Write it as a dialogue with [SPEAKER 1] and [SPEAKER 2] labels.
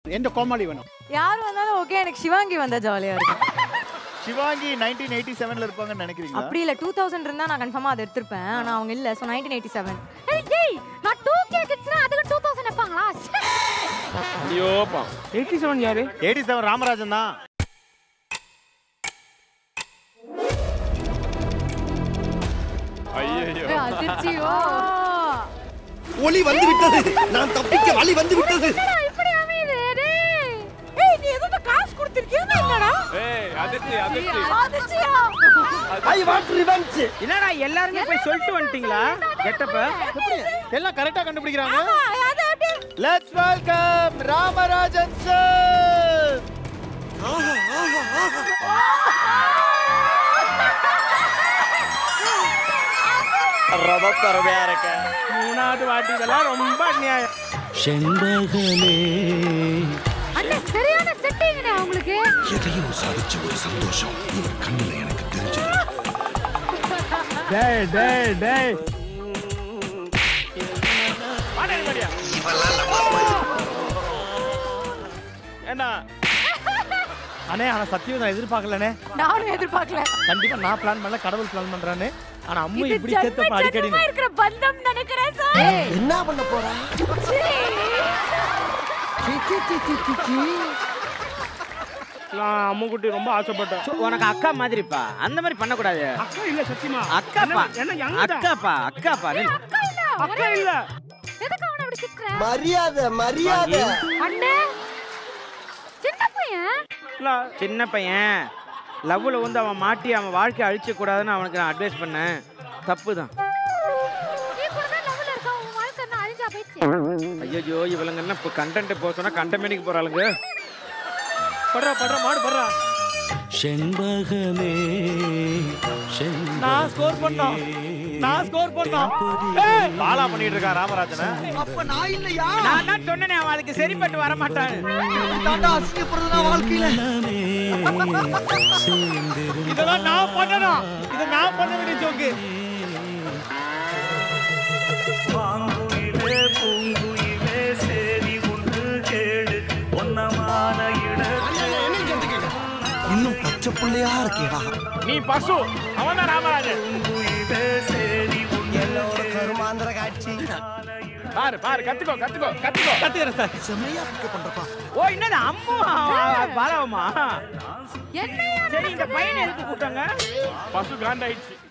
[SPEAKER 1] எந்த கோமாளி வேணும்
[SPEAKER 2] யார் வந்தாலும் ஓகே எனக்கு சிவாங்கி வந்தா ஜாலியா இருக்கும்
[SPEAKER 3] சிவாங்கி நைன்டீன் எயிட்டி செவன்ல இருப்பாங்கன்னு நினைக்கிறீங்களா
[SPEAKER 2] அப்படி இல்ல டூ தௌசண்ட் இருந்தா நான் கன்ஃபார்மா அதை எடுத்திருப்பேன் ஆனா அவங்க இல்ல ஸோ நைன்டீன் எயிட்டி செவன்
[SPEAKER 4] ஏய் டேய் நான் 2K கிட்ஸ்னா அதுக்கு 2000 வைப்பாங்களா
[SPEAKER 5] ஐயோப்பா எயிட்டி செவன் யாரு
[SPEAKER 3] எயிட்டி செவன் ராமராஜன் தான்
[SPEAKER 5] ஐயோ
[SPEAKER 4] அதிர்ச்சியோ
[SPEAKER 6] ஒளி வந்து விட்டது நான் தப்பிக்க வழி வந்து விட்டது
[SPEAKER 4] இப்படி அமையுது டேய்
[SPEAKER 2] ஏய் நீ எதுக்கு காசு கொடுத்திருக்கியா என்னடா
[SPEAKER 5] ஏய் அதிர்ச்சி அதிர்ச்சி
[SPEAKER 2] அதிர்ச்சியா
[SPEAKER 6] ஐ வாண்ட் ரிவெஞ்ச்
[SPEAKER 7] என்னடா எல்லாருமே போய் சொல்லிட்டு வந்துட்டீங்களா கெட்டப்ப
[SPEAKER 3] எல்லாம் கரெக்டா கண்டுபிடிக்கிறாங்க
[SPEAKER 2] அது அப்படியே
[SPEAKER 3] லெட்ஸ் வெல்கம் ராமராஜன் சார் ரொம்ப பெருமையா இருக்கு
[SPEAKER 7] மூணாவது வாட்டி இதெல்லாம் ரொம்ப அநியாயம்
[SPEAKER 6] செண்பகமே
[SPEAKER 4] அண்ணே சரியான செட்டிங்னே உங்களுக்கு
[SPEAKER 6] எதையும் சாதிச்ச ஒரு சந்தோஷம் இவர் கண்ணுல எனக்கு தெரிஞ்சது
[SPEAKER 7] டேய் டேய் டேய்
[SPEAKER 3] என்ன அண்ணே ஆனா சத்தியம் நான் எதிர்பார்க்கலண்ணே
[SPEAKER 2] நானும் எதிர்பார்க்கல
[SPEAKER 3] கண்டிப்பா நான் பிளான் பண்ணல கடவுள் பிளான் பண்றானே ஆனா அம்மு
[SPEAKER 2] இது
[SPEAKER 3] இப்படி
[SPEAKER 2] ஜன்ம
[SPEAKER 3] சேர்த்தப்ப அடிக்கடி
[SPEAKER 2] ஜன்மமா இருக்கிற பந்தம் நினைக்கிறேன் சார்
[SPEAKER 6] என்ன பண்ண போறா
[SPEAKER 5] நான் அம்முக்குட்டி ரொம்ப ஆசைப்பட்டேன்
[SPEAKER 7] உனக்கு அக்கா மாதிரிப்பா அந்த மாதிரி பண்ணக்கூடாது
[SPEAKER 5] அக்கா இல்ல சத்தியமா
[SPEAKER 7] அக்காப்பா
[SPEAKER 5] என்ன யங்
[SPEAKER 7] அக்காப்பா அக்காப்பா நில்.
[SPEAKER 4] அக்கா இல்ல
[SPEAKER 5] அக்கா இல்ல
[SPEAKER 4] எதுக்கு அவன அப்படி திட்டுற
[SPEAKER 6] மரியாதை மரியாதை
[SPEAKER 4] அண்ணே சின்ன பையன்
[SPEAKER 5] இல்ல
[SPEAKER 7] சின்ன பையன் லவ்ல வந்து அவன் மாட்டி அவன் வாழ்க்கையை அழிச்ச கூடாதுன்னு அவனுக்கு நான் அட்வைஸ் பண்ணேன் தப்பு தான்
[SPEAKER 4] நீ கூட தான் லவ்ல இருக்க உன் வாழ்க்கை என்ன அழிஞ்சா போயிடுச்சு
[SPEAKER 7] ஐயோ இவளுங்க என்ன இப்போ கண்டென்ட் போக சொன்னா கண்டமேனிக்கு போறாளுங்க
[SPEAKER 3] படுறா படுறா மாடு படுறா
[SPEAKER 6] செண்பகமே
[SPEAKER 3] நான் ஸ்கோர் பண்ணோம் நான் ஸ்கோர் பண்ணோம் ஏய், பாலா பண்ணிட்டு இருக்கான் ராமராஜனை
[SPEAKER 6] அப்ப நான் இல்லையா
[SPEAKER 7] நான் தான் சொன்னேனே அவன் அதுக்கு சரிப்பட்டு வர மாட்டான்
[SPEAKER 6] தாண்டா அசிங்கப்படுறதா வாழ்க்கையில
[SPEAKER 3] இதெல்லாம் நான் பண்ணணும் இதை நான் பண்ண வேண்டிய ஜோக்கு
[SPEAKER 8] பாங்குயிலே பூங்குயிலே சேதி ஒன்று கேடு ஒன்னமான
[SPEAKER 6] இன்னும் பச்சை பிள்ளையா இருக்கேடா
[SPEAKER 5] நீ பசு அவன் தான் ராமராஜன்
[SPEAKER 8] இடங்குயிலே சேதி
[SPEAKER 6] என்னோட கருமாந்திர காட்சி
[SPEAKER 5] பாரு பாரு கத்துக்கோ கத்துக்கோ கத்துக்கோ
[SPEAKER 3] கத்துக்கிறேன் சார்
[SPEAKER 6] செம்மையா பிக்க பண்றப்பா
[SPEAKER 7] ஓ என்னது அம்மா பாலாவமா
[SPEAKER 4] என்னையா
[SPEAKER 7] சரி இந்த பையனை எதுக்கு கூப்பிட்டாங்க
[SPEAKER 5] பசு காண்டாயிடுச்சு